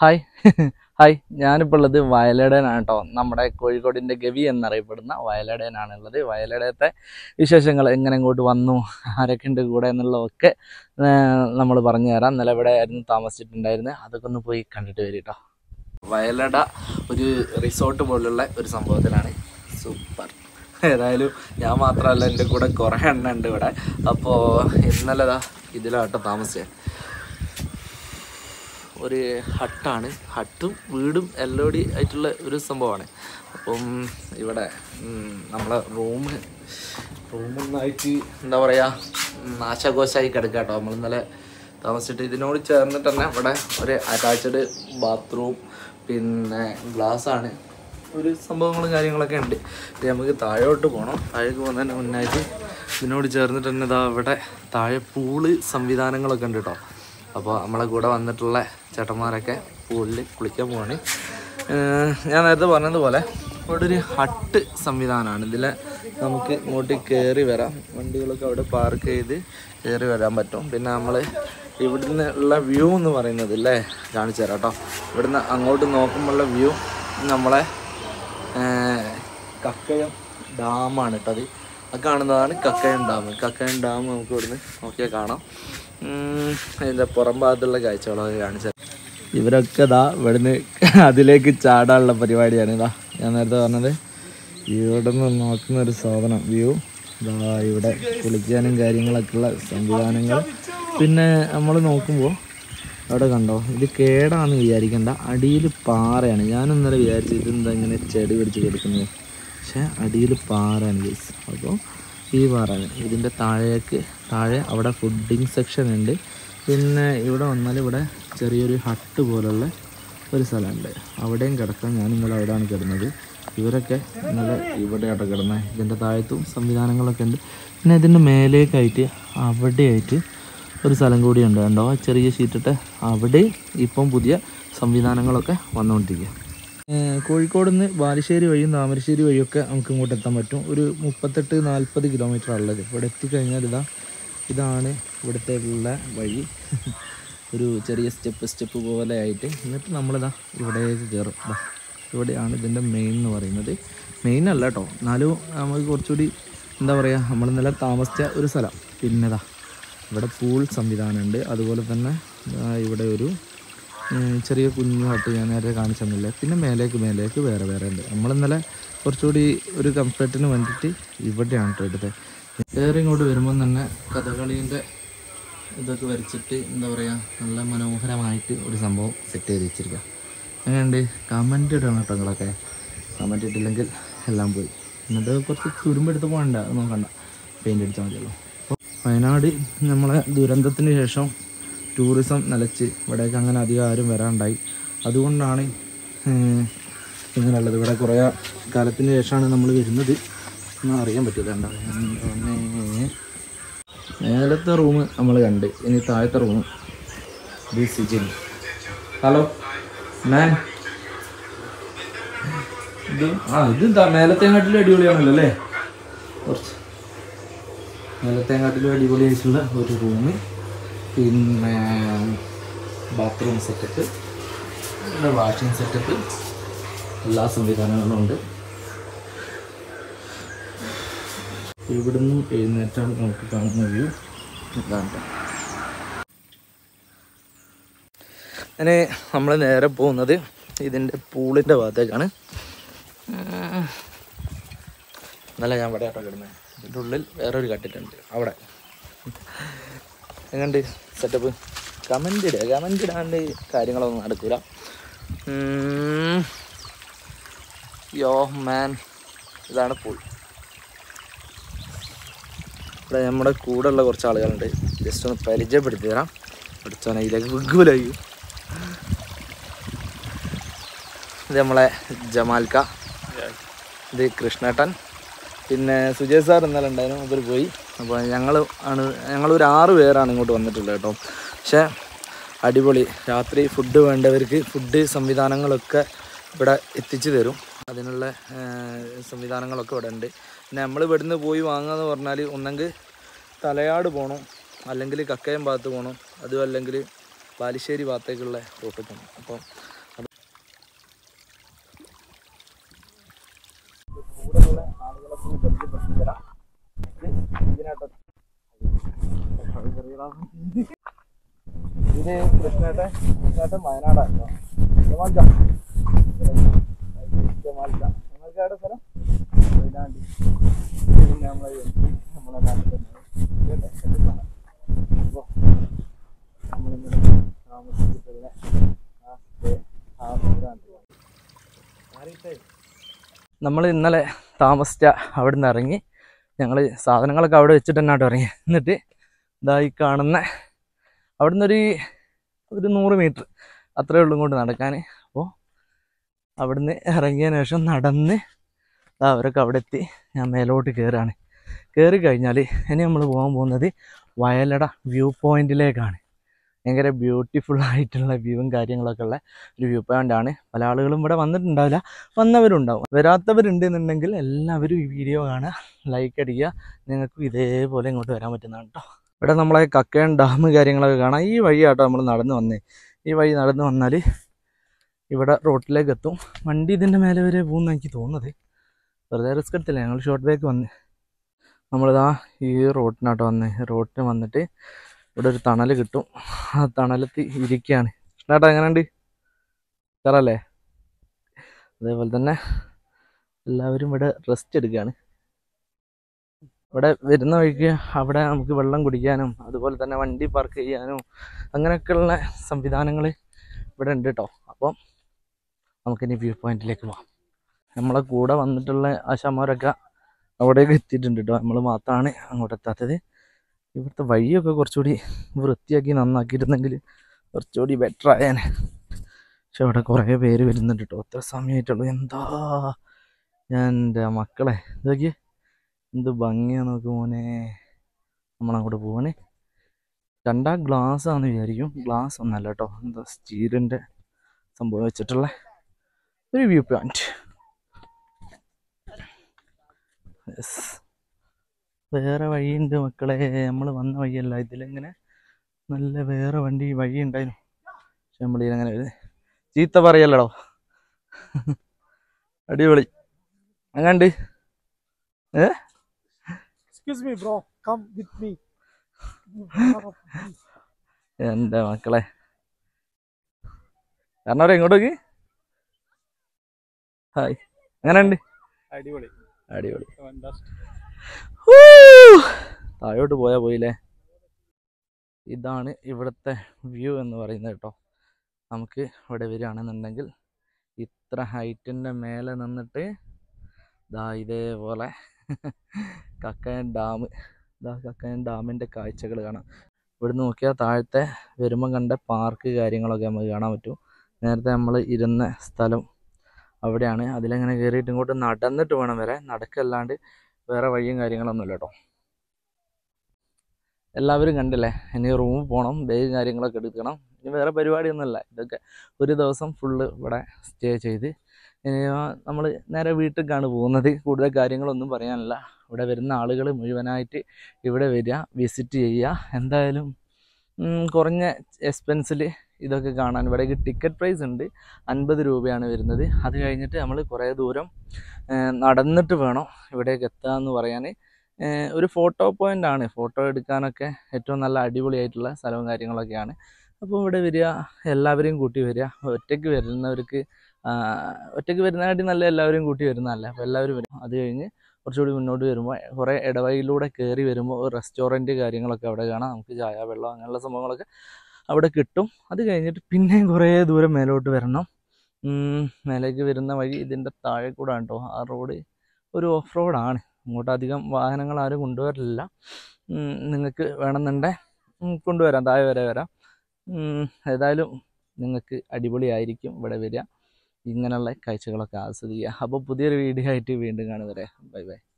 Hi hi ഞാനിപ്പോൾ ഉള്ളത് വയലടനാണ് കേട്ടോ നമ്മുടെ കോഴിക്കോടിൻ്റെ ഗവി എന്നറിയപ്പെടുന്ന വയലടനാണ് ഉള്ളത് വയലടയത്തെ വിശേഷങ്ങൾ എങ്ങനെ ഇങ്ങോട്ട് വന്നു ആരൊക്കെ ഉണ്ട് കൂടെ എന്നുള്ളതൊക്കെ നമ്മൾ പറഞ്ഞു തരാം ഇന്നലെ ഇവിടെ ആയിരുന്നു താമസിച്ചിട്ടുണ്ടായിരുന്നത് അതൊക്കെ ഒന്ന് പോയി കണ്ടിട്ട് വരും കേട്ടോ വയലട ഒരു റിസോർട്ട് പോലുള്ള ഒരു സംഭവത്തിലാണ് സൂപ്പർ ഏതായാലും ഞാൻ മാത്രമല്ല എൻ്റെ കൂടെ കുറേ എണ്ണ ഉണ്ട് ഇവിടെ അപ്പോൾ ഇന്നലെ ദാ ഇതിലാട്ടോ താമസിച്ചത് ഒരു ഹട്ടാണ് ഹട്ടും വീടും എല്ലാം കൂടി ആയിട്ടുള്ള ഒരു സംഭവമാണ് അപ്പം ഇവിടെ ഉം, നമ്മളെ റൂം റൂമൊന്നായിട്ട് എന്താ പറയുക നാശകോശമായി കിടക്കുക കേട്ടോ നമ്മൾ ഇന്നലെ താമസിച്ചിട്ട് ഇതിനോട് ചേർന്നിട്ട് തന്നെ ഇവിടെ ഒരു അറ്റാച്ച്ഡ് ബാത്റൂം പിന്നെ ഗ്ലാസ് ആണ് ഒരു സംഭവങ്ങളും കാര്യങ്ങളൊക്കെ ഉണ്ട് ഇനി നമുക്ക് താഴോട്ട് പോകണം താഴേക്ക് പോകുന്നതിന് മുന്നായിട്ട് ഇതിനോട് ചേർന്നിട്ട് തന്നെ ഇതാ ഇവിടെ താഴെ പൂള് സംവിധാനങ്ങളൊക്കെ ഉണ്ട് കേട്ടോ അപ്പോൾ നമ്മളെ കൂടെ വന്നിട്ടുള്ള ചേട്ടന്മാരൊക്കെ പൂളിൽ കുളിക്കാൻ പോവാണ് ഏഹ് ഞാൻ നേരത്തെ പറഞ്ഞതുപോലെ ഇവിടെ ഒരു ഹട്ട് സംവിധാനമാണ് ഇതിൽ നമുക്ക് ഇങ്ങോട്ട് കയറി വരാം വണ്ടികളൊക്കെ അവിടെ പാർക്ക് ചെയ്ത് കയറി വരാൻ പറ്റും പിന്നെ നമ്മൾ ഇവിടുന്ന് ഉള്ള വ്യൂ എന്ന് പറയുന്നത് അല്ലേ കാണിച്ചു തരാം കേട്ടോ ഇവിടുന്ന് അങ്ങോട്ട് നോക്കുമ്പോഴുള്ള വ്യൂ നമ്മളെ ഏഹ് കക്കയം ഡാമാണ് കേട്ടോ അത് ആ കാണുന്നതാണ് കക്കയം ഡാം കക്കയം ഡാം നമുക്ക് ഇവിടുന്ന് നോക്കിയാൽ കാണാം ഉം, അതിൻ്റെ പുറം ഭാഗത്തുള്ള കാഴ്ചകളൊക്കെ കാണിച്ചു ഇവരൊക്കെ ഇതാ ഇവിടുന്ന് അതിലേക്ക് ചാടാനുള്ള പരിപാടിയാണ് ഇതാ ഞാൻ നേരത്തെ പറഞ്ഞത് ഇവിടെ നിന്ന് നോക്കുന്ന ഒരു സാധനം വ്യൂ ഇതാ ഇവിടെ കുളിക്കാനും കാര്യങ്ങളൊക്കെ ഉള്ള സംവിധാനങ്ങൾ പിന്നെ നമ്മൾ നോക്കുമ്പോൾ അവിടെ കണ്ടോ ഇത് കേടാന്ന് വിചാരിക്കണ്ട അടിയിൽ പാറയാണ് ഞാൻ ഇന്നലെ വിചാരിച്ചു ഇതെന്താ ഇങ്ങനെ ചെടി പിടിച്ച് കിടക്കുന്നത് പക്ഷേ അടിയിൽ പാറയാണ് ഗൈസ് അപ്പോൾ ഈ പാറയാണ് ഇതിൻ്റെ താഴേക്ക് താഴെ അവിടെ ഫുഡിങ് സെക്ഷൻ ഉണ്ട് പിന്നെ ഇവിടെ വന്നാൽ ഇവിടെ ചെറിയൊരു ഹട്ട് പോലുള്ള ഒരു സ്ഥലമുണ്ട് അവിടെയും കിടക്കാം ഞാൻ ഇന്നലെ അവിടെയാണ് കിടന്നത് ഇവരൊക്കെ ഇന്നലെ ഇവിടെയാട്ടോ കിടന്നത് ഇതിൻ്റെ താഴത്തും സംവിധാനങ്ങളൊക്കെ ഉണ്ട് പിന്നെ ഇതിൻ്റെ മേലേക്കായിട്ട് അവിടെയായിട്ട് ഒരു സ്ഥലം കൂടിയുണ്ട് കണ്ടോ ആ ചെറിയ ഷീറ്റിട്ട് അവിടെ ഇപ്പം പുതിയ സംവിധാനങ്ങളൊക്കെ വന്നുകൊണ്ടിരിക്കുക കോഴിക്കോട് നിന്ന് ബാലുശ്ശേരി വഴിയും താമരശ്ശേരി വഴിയൊക്കെ നമുക്ക് ഇങ്ങോട്ട് എത്താൻ പറ്റും ഒരു മുപ്പത്തെട്ട് നാൽപ്പത് കിലോമീറ്റർ ഉള്ളത് ഇവിടെ എത്തിക്കഴിഞ്ഞാൽ ഇതാ ഇതാണ് ഇവിടുത്തെ ഉള്ള വഴി ഒരു ചെറിയ സ്റ്റെപ്പ് സ്റ്റെപ്പ് പോലെ ആയിട്ട് എന്നിട്ട് നമ്മളിതാ ഇവിടേക്ക് കയറും ദാ ഇവിടെയാണ് ഇതിൻ്റെ മെയിൻ എന്ന് പറയുന്നത് മെയിൻ അല്ല കേട്ടോ എന്നാലും നമുക്ക് കുറച്ചുകൂടി എന്താ പറയുക നമ്മൾ ഇന്നലെ താമസിച്ച ഒരു സ്ഥലം പിന്നെതാ ഇവിടെ പൂൾ സംവിധാനമുണ്ട് അതുപോലെ തന്നെ ദാ ഇവിടെ ഒരു ഉം, ചെറിയ കുഞ്ഞു ഹട്ട് ഞാൻ നേരെ കാണിച്ചു തന്നില്ലേ പിന്നെ മേലേക്ക് മേലേക്ക് വേറെ വേറെ ഉണ്ട് നമ്മൾ ഇന്നലെ കുറച്ചുകൂടി ഒരു കംഫർട്ടിന് വേണ്ടിയിട്ട് ഇവിടെയാണ് കേട്ടോ എടുത്തത് വേറെ ഇങ്ങോട്ട് വരുമ്പം തന്നെ കഥകളീൻ്റെ ഇതൊക്കെ വരച്ചിട്ട് എന്താ പറയുക നല്ല മനോഹരമായിട്ട് ഒരു സംഭവം സെറ്റ് ചെയ്ത് വെച്ചിരിക്കുക അങ്ങനെയുണ്ട് കമൻറ്റ് ഇടണം കേട്ടോ നിങ്ങളൊക്കെ കമൻറ്റ് ഇട്ടില്ലെങ്കിൽ എല്ലാം പോയി എന്നിട്ട് കുറച്ച് തുരുമ്പെടുത്ത് പോകണ്ട അത് നോക്കണ്ട പെയിൻ്റ് അടിച്ചാൽ മതിയല്ലോ അപ്പോൾ വയനാട് നമ്മളെ ദുരന്തത്തിന് ശേഷം ടൂറിസം നിലച്ച് ഇവിടേക്ക് അങ്ങനെ അധികം ആരും വരാണ്ടായി അതുകൊണ്ടാണ് ഏഹ്, ഇങ്ങനെയുള്ളത് ഇവിടെ കുറേ കാലത്തിന് ശേഷമാണ് നമ്മൾ വരുന്നത് ഒന്നും അറിയാൻ പറ്റില്ല എന്താ ഒന്ന് മേലത്തെ റൂം നമ്മൾ കണ്ട് ഇനി താഴത്തെ റൂം ഇത് സിജിൻ ഹലോ മാൻ ഇത് ആ ഇത് എന്താ മേലത്തെങ്ങാട്ടിലും അടിപൊളിയാണല്ലോ അല്ലേ കുറച്ച് മേലത്തെങ്ങാട്ടിലും അടിപൊളിയായിട്ടുള്ള ഒരു റൂം പിന്നെ ബാത്റൂം സെറ്റപ്പ് പിന്നെ വാഷിംഗ് സെറ്റപ്പ് എല്ലാ സംവിധാനങ്ങളും ഉണ്ട് ഇവിടുന്ന് എഴുന്നേറ്റാണ് നമുക്ക് കാണുന്ന വ്യൂ ഇതാണ് അങ്ങനെ നമ്മൾ നേരെ പോകുന്നത് ഇതിൻ്റെ പൂളിൻ്റെ ഭാഗത്തേക്കാണ് ഉം. ഇന്നലെ ഞാൻ ഇവിടെ ആട്ടോ കിടന്നത് ഇതിൻ്റെ ഉള്ളിൽ വേറൊരു കട്ടിട്ടുണ്ട് അവിടെ എങ്ങനെയുണ്ട് സെറ്റപ്പ് കമൻ്റ് ഇടുക കമൻ്റ് ഇടാണ്ട് കാര്യങ്ങളൊന്നും നടക്കൂല ഉം. യോ മാൻ ഇതാണ് പൂൾ ഇവിടെ നമ്മുടെ കൂടെ ഉള്ള കുറച്ച് ആളുകളുണ്ട് ജസ്റ്റ് ഒന്ന് പരിചയപ്പെടുത്തി തരാം പഠിച്ചോനെ ഇതിലേക്ക് വിഗുലായി ഇത് നമ്മളെ ജമാൽക്ക ഇത് കൃഷ്ണേട്ടൻ പിന്നെ സുജയ് സാർ ഇന്നലെ ഉണ്ടായിരുന്നു അവർ പോയി അപ്പോൾ ഞങ്ങൾ ആണ് ഞങ്ങളൊരു ആറ് പേരാണ് ഇങ്ങോട്ട് വന്നിട്ടുള്ളത് കേട്ടോ പക്ഷേ അടിപൊളി രാത്രി ഫുഡ് വേണ്ടവർക്ക് ഫുഡ് സംവിധാനങ്ങളൊക്കെ ഇവിടെ എത്തിച്ചു തരും അതിനുള്ള ഏഹ്, സംവിധാനങ്ങളൊക്കെ ഇവിടെ ഉണ്ട് പിന്നെ നമ്മൾ ഇവിടുന്ന് പോയി വാങ്ങുക പറഞ്ഞാൽ ഒന്നെങ്കിൽ തലയാട് പോകണം അല്ലെങ്കിൽ കക്കയം ഭാഗത്ത് പോകണം അതും അല്ലെങ്കിൽ ബാലുശ്ശേരി ഭാഗത്തേക്കുള്ള റൂട്ടൊക്കെയാണ് അപ്പോൾ അത് കൂടെയുള്ള ആളുകളൊക്കെ ഒന്ന് പരിചയപ്പെടുത്തി തരാം ഇത് ഇതിനകത്ത് ഇത് കൃഷ്ണേട്ടൻ കൃഷ്ണേട്ടൻ വയനാടാണ് കേട്ടോ ജമാൽക്ക ജമാൽക്ക ജമാൽക്കയുടെ സ്ഥലം വയനാട് പിന്നെ നമ്മളെ എം പി നമ്മളെ നാട്ടിൽ തന്നെ ഇതല്ലേ കെട്ടിപ്പാറ. അപ്പൊ നമ്മളിങ്ങനെ താമസിച്ചിട്ടുള്ള ആ stay, ആ വീടാണ്. നമ്മൾ ഇന്നലെ താമസിച്ച അവിടെ നിന്ന് ഇറങ്ങി ഞങ്ങൾ സാധനങ്ങളൊക്കെ അവിടെ വെച്ചിട്ട് തന്നെ കേട്ടോ ഇറങ്ങി എന്നിട്ട് ഇതാ ഈ കാണുന്ന അവിടെ നിന്നൊരു ഒരു നൂറ് മീറ്റർ അത്രേ ഉള്ളൂ കൊണ്ട് നടക്കാൻ അപ്പോൾ അവിടുന്ന് ഇറങ്ങിയതിന് ശേഷം നടന്ന് ദാ അവരൊക്കെ അവിടെ എത്തി ഞാൻ മേലോട്ട് കയറാണ് കയറി കഴിഞ്ഞാൽ ഇനി നമ്മൾ പോകാൻ പോകുന്നത് വയലട വ്യൂ പോയിന്റിലേക്കാണ് ഭയങ്കര ബ്യൂട്ടിഫുൾ ആയിട്ടുള്ള വ്യൂവും കാര്യങ്ങളൊക്കെ ഉള്ള ഒരു വ്യൂ പോയിന്റ് ആണ് പല ആളുകളും ഇവിടെ വന്നിട്ടുണ്ടാവില്ല വന്നവരുണ്ടാവും വരാത്തവരുണ്ട് എന്നുണ്ടെങ്കിൽ എല്ലാവരും ഈ വീഡിയോ കാണുക ലൈക്ക് അടിക്കുക നിങ്ങൾക്കും ഇതേപോലെ ഇങ്ങോട്ട് വരാൻ പറ്റുന്നതാണ് കേട്ടോ ഇവിടെ നമ്മളെ കക്കയം ഡാം കാര്യങ്ങളൊക്കെ കാണാം ഈ വഴിയാട്ടോ നമ്മൾ നടന്നു വന്നേ ഈ വഴി നടന്നു വന്നാൽ ഇവിടെ റോട്ടിലേക്ക് എത്തും വണ്ടി ഇതിൻ്റെ മേലെ വരെ പോകുന്ന എനിക്ക് തോന്നുന്നത് വെറുതെ റിസ്ക് എടുത്തില്ല ഞങ്ങൾ ഷോർട്ട് ബാക്ക് വന്ന് നമ്മളിതാ ഈ റോട്ടിനാട്ടോ വന്നേ റോട്ടിന് വന്നിട്ട് ഇവിടെ ഒരു തണൽ കിട്ടും ആ തണലത്ത് ഇരിക്കുകയാണ് കൃഷ്ണേട്ടാ എങ്ങനെയുണ്ട് കയറല്ലേ അതേപോലെ തന്നെ എല്ലാവരും ഇവിടെ റെസ്റ്റ് എടുക്കുകയാണ് ഇവിടെ വരുന്ന വഴിക്ക് അവിടെ നമുക്ക് വെള്ളം കുടിക്കാനും അതുപോലെ തന്നെ വണ്ടി പാർക്ക് ചെയ്യാനും അങ്ങനെയൊക്കെയുള്ള സംവിധാനങ്ങൾ ഇവിടെ ഉണ്ട് കേട്ടോ അപ്പം നമുക്കിനി വ്യൂ പോയിന്റിലേക്ക് പോവാം നമ്മളെ കൂടെ വന്നിട്ടുള്ള ആശാമാരൊക്കെ അവിടേക്ക് എത്തിയിട്ടുണ്ട് കേട്ടോ നമ്മൾ മാത്രമാണ് അങ്ങോട്ട് എത്താത്തത് ഇവിടുത്തെ വഴിയൊക്കെ കുറച്ചുകൂടി വൃത്തിയാക്കി നന്നാക്കിയിരുന്നെങ്കിൽ കുറച്ചുകൂടി ബെറ്റർ ആയേനെ പക്ഷെ അവിടെ കുറേ പേര് വരുന്നുണ്ട് കേട്ടോ അത്ര സമയമായിട്ടുള്ളൂ എന്താ എൻ്റെ മക്കളെ ഇതൊക്കെ എന്ത് ഭംഗിയാ നോക്ക് മോനെ നമ്മളങ്ങോട്ട് പോവാണ് രണ്ടാം ഗ്ലാസ് ആണെന്ന് വിചാരിക്കും ഗ്ലാസ് ഒന്നല്ല കേട്ടോ എന്താ സ്റ്റീലിൻ്റെ സംഭവം വെച്ചിട്ടുള്ള ഒരു വ്യൂ പോയിന്റ് യെസ് വേറെ വഴിയുണ്ട് മക്കളെ നമ്മൾ വന്ന വഴിയല്ല ഇതിലിങ്ങനെ നല്ല വേറെ വണ്ടി വഴി ഉണ്ടായിരുന്നു പക്ഷെ നമ്മളിങ്ങനെ ഒരു ചീത്ത പറയല്ലടോ അടിപൊളി അങ്ങണ്ട് Excuse me, bro. Come with me. എൻ്റെ മക്കളെ കാരണം അവരെ എങ്ങോട്ടേക്ക് ഹായ് എങ്ങനെയുണ്ട് അടിപൊളി അടിപൊളി Fantastic. ഹൂ! താഴോട്ട് പോയാ പോയില്ലേ ഇതാണ് ഇവിടുത്തെ വ്യൂ എന്ന് പറയുന്നത് കേട്ടോ നമുക്ക് ഇവിടെ വരികയാണെന്നുണ്ടെങ്കിൽ ഇത്ര ഹൈറ്റിൻ്റെ മേലെ നിന്നിട്ട് ദാ ഇതേപോലെ കക്കയം ഡാം ദാ കക്കയം ഡാമിൻ്റെ കാഴ്ചകൾ കാണാം ഇവിടുന്ന് നോക്കിയാൽ താഴത്തെ വരുമ്പം കണ്ട പാർക്ക് കാര്യങ്ങളൊക്കെ നമുക്ക് കാണാൻ പറ്റും നേരത്തെ നമ്മൾ ഇരുന്ന സ്ഥലം അവിടെയാണ് അതിലങ്ങനെ കയറിയിട്ട് ഇങ്ങോട്ട് നടന്നിട്ട് വേണം വരെ നടക്കല്ലാണ്ട് വേറെ വഴിയും കാര്യങ്ങളൊന്നുമില്ല കേട്ടോ എല്ലാവരും കണ്ടില്ലേ ഇനി റൂമിൽ പോകണം ബാഗ് കാര്യങ്ങളൊക്കെ എടുക്കണം ഇനി വേറെ പരിപാടിയൊന്നുമില്ല ഇതൊക്കെ ഒരു ദിവസം ഫുള്ള് ഇവിടെ സ്റ്റേ ചെയ്ത് ഇനി നമ്മൾ നേരെ വീട്ടിലേക്കാണ് പോകുന്നത് കൂടുതൽ കാര്യങ്ങളൊന്നും പറയാനില്ല ഇവിടെ വരുന്ന ആളുകൾ മുഴുവനായിട്ട് ഇവിടെ വരിക വിസിറ്റ് ചെയ്യുക എന്തായാലും ഉം, കുറഞ്ഞ എക്സ്പെൻസിൽ ഇതൊക്കെ കാണാൻ ഇവിടെ ടിക്കറ്റ് പ്രൈസ് ഉണ്ട് അൻപത് രൂപയാണ് വരുന്നത് അത് കഴിഞ്ഞിട്ട് നമ്മൾ കുറേ ദൂരം ഏഹ്, നടന്നിട്ട് വേണം ഇവിടേക്ക് എത്തുക എന്ന് പറയാൻ ഏഹ്, ഒരു ഫോട്ടോ പോയിന്റ് ആണ് ഫോട്ടോ എടുക്കാനൊക്കെ ഏറ്റവും നല്ല അടിപൊളിയായിട്ടുള്ള സ്ഥലവും കാര്യങ്ങളൊക്കെയാണ് അപ്പോൾ ഇവിടെ വരിക എല്ലാവരെയും കൂട്ടി വരിക ഒറ്റയ്ക്ക് വരുന്നവർക്ക് ആഹ്, ഒറ്റയ്ക്ക് വരുന്നതിനായിട്ട് നല്ല എല്ലാവരെയും കൂട്ടി വരുന്നതല്ല അപ്പോൾ എല്ലാവരും വരും അത് കഴിഞ്ഞ് കുറച്ചുകൂടി മുന്നോട്ട് വരുമ്പോൾ കുറേ ഇടവഴിയിലൂടെ കയറി വരുമ്പോൾ ഒരു റെസ്റ്റോറൻറ്റ് കാര്യങ്ങളൊക്കെ അവിടെ കാണാം നമുക്ക് ചായ വെള്ളം അങ്ങനെയുള്ള സംഭവങ്ങളൊക്കെ അവിടെ കിട്ടും അത് കഴിഞ്ഞിട്ട് പിന്നെയും കുറേ ദൂരം മേലോട്ട് വരണം ഉം, മേലേക്ക് വരുന്ന വഴി ഇതിൻ്റെ താഴെ കൂടെ കേട്ടോ ആ റോഡ് ഒരു ഓഫ് റോഡാണ് അങ്ങോട്ട് അധികം വാഹനങ്ങൾ ആരും കൊണ്ടുവരില്ല ഉം, നിങ്ങൾക്ക് വേണമെന്നുണ്ടെങ്കിൽ കൊണ്ടുവരാം താഴെ വരെ വരാം ഉം, ഏതായാലും നിങ്ങൾക്ക് അടിപൊളിയായിരിക്കും ഇവിടെ വരിക ഇങ്ങനെയുള്ള കാഴ്ചകളൊക്കെ ആസ്വദിക്കുക അപ്പോൾ പുതിയൊരു വീഡിയോ ആയിട്ട് വീണ്ടും കാണുവരെ ബൈ ബൈ